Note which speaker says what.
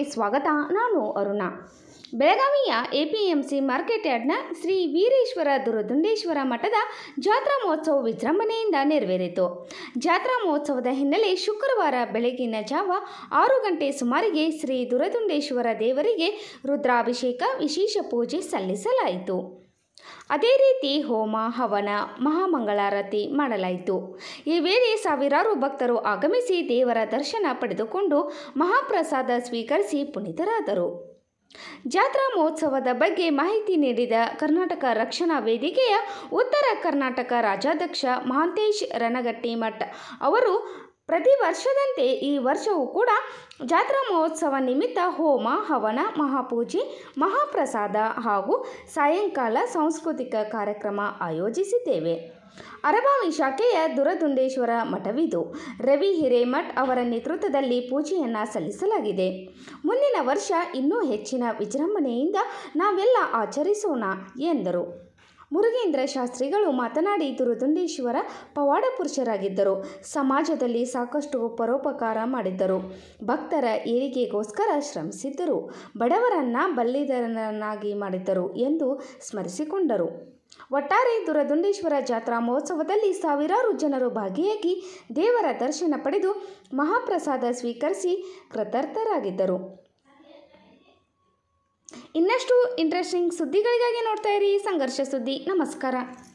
Speaker 1: ಸ್ವಾಗತ ನಾನು ಅರುಣ ಬೆಳಗಾವಿಯ ಎಪಿಎಂಸಿ ಮಾರ್ಕೆಟ್ ಯಾರ್ಡ್ನ ಶ್ರೀ ವೀರೇಶ್ವರ ದುರದುಂಡೇಶ್ವರ ಮಠದ ಜಾತ್ರಾ ಮಹೋತ್ಸವ ವಿಜೃಂಭಣೆಯಿಂದ ನೆರವೇರಿತು ಜಾತ್ರಾ ಮಹೋತ್ಸವದ ಹಿನ್ನೆಲೆ ಶುಕ್ರವಾರ ಬೆಳಗಿನ ಜಾವ ಆರು ಗಂಟೆ ಸುಮಾರಿಗೆ ಶ್ರೀ ದುರದುಂಡೇಶ್ವರ ದೇವರಿಗೆ ರುದ್ರಾಭಿಷೇಕ ವಿಶೇಷ ಪೂಜೆ ಸಲ್ಲಿಸಲಾಯಿತು ಅದೇ ರೀತಿ ಹೋಮ ಹವನ ಮಹಾಮಂಗಳಾರತಿ ಮಾಡಲಾಯಿತು ಈ ವೇಳೆ ಸಾವಿರಾರು ಭಕ್ತರು ಆಗಮಿಸಿ ದೇವರ ದರ್ಶನ ಪಡೆದುಕೊಂಡು ಮಹಾಪ್ರಸಾದ ಸ್ವೀಕರಿಸಿ ಪುನೀತರಾದರು ಜಾತ್ರಾ ಮಹೋತ್ಸವದ ಬಗ್ಗೆ ಮಾಹಿತಿ ನೀಡಿದ ಕರ್ನಾಟಕ ರಕ್ಷಣಾ ವೇದಿಕೆಯ ಉತ್ತರ ಕರ್ನಾಟಕ ರಾಜ್ಯಾಧ್ಯಕ್ಷ ಮಹಾಂತೇಶ್ ರನಗಟ್ಟಿ ಮಠ್ ಅವರು ಪ್ರತಿ ವರ್ಷದಂತೆ ಈ ವರ್ಷವೂ ಕೂಡ ಜಾತ್ರಾ ಮಹೋತ್ಸವ ನಿಮಿತ್ತ ಹೋಮ ಹವನ ಮಹಾಪೂಜೆ ಮಹಾಪ್ರಸಾದ ಹಾಗೂ ಸಾಯಂಕಾಲ ಸಾಂಸ್ಕೃತಿಕ ಕಾರ್ಯಕ್ರಮ ಆಯೋಜಿಸಿದ್ದೇವೆ ಅರಬಾವಿ ಶಾಖೆಯ ದುರದುಂಡೇಶ್ವರ ಮಠವಿದು ರವಿ ಹಿರೇಮಠ್ ಅವರ ನೇತೃತ್ವದಲ್ಲಿ ಪೂಜೆಯನ್ನು ಸಲ್ಲಿಸಲಾಗಿದೆ ಮುಂದಿನ ವರ್ಷ ಇನ್ನೂ ಹೆಚ್ಚಿನ ವಿಜೃಂಭಣೆಯಿಂದ ನಾವೆಲ್ಲ ಆಚರಿಸೋಣ ಎಂದರು ಮುರುಗೇಂದ್ರ ಶಾಸ್ತ್ರಿಗಳು ಮಾತನಾಡಿ ದುರದುಂಡೇಶ್ವರ ಪವಾಡ ಪುರುಷರಾಗಿದ್ದರು ಸಮಾಜದಲ್ಲಿ ಸಾಕಷ್ಟು ಪರೋಪಕಾರ ಮಾಡಿದ್ದರು ಭಕ್ತರ ಏಳಿಗೆಗೋಸ್ಕರ ಶ್ರಮಿಸಿದ್ದರು ಬಡವರನ್ನ ಬಲ್ಲಿದರನ್ನಾಗಿ ಮಾಡಿದ್ದರು ಎಂದು ಸ್ಮರಿಸಿಕೊಂಡರು ಒಟ್ಟಾರೆ ದುರದುಂಡೇಶ್ವರ ಜಾತ್ರಾ ಮಹೋತ್ಸವದಲ್ಲಿ ಸಾವಿರಾರು ಜನರು ಭಾಗಿಯಾಗಿ ದೇವರ ದರ್ಶನ ಪಡೆದು ಮಹಾಪ್ರಸಾದ ಸ್ವೀಕರಿಸಿ ಕೃತಾರ್ಥರಾಗಿದ್ದರು ಇನ್ನಷ್ಟು ಇಂಟ್ರೆಸ್ಟಿಂಗ್ ಸುದ್ದಿಗಳಿಗಾಗಿ ನೋಡ್ತಾ ಇರಿ ಸಂಘರ್ಷ ಸುದ್ದಿ ನಮಸ್ಕಾರ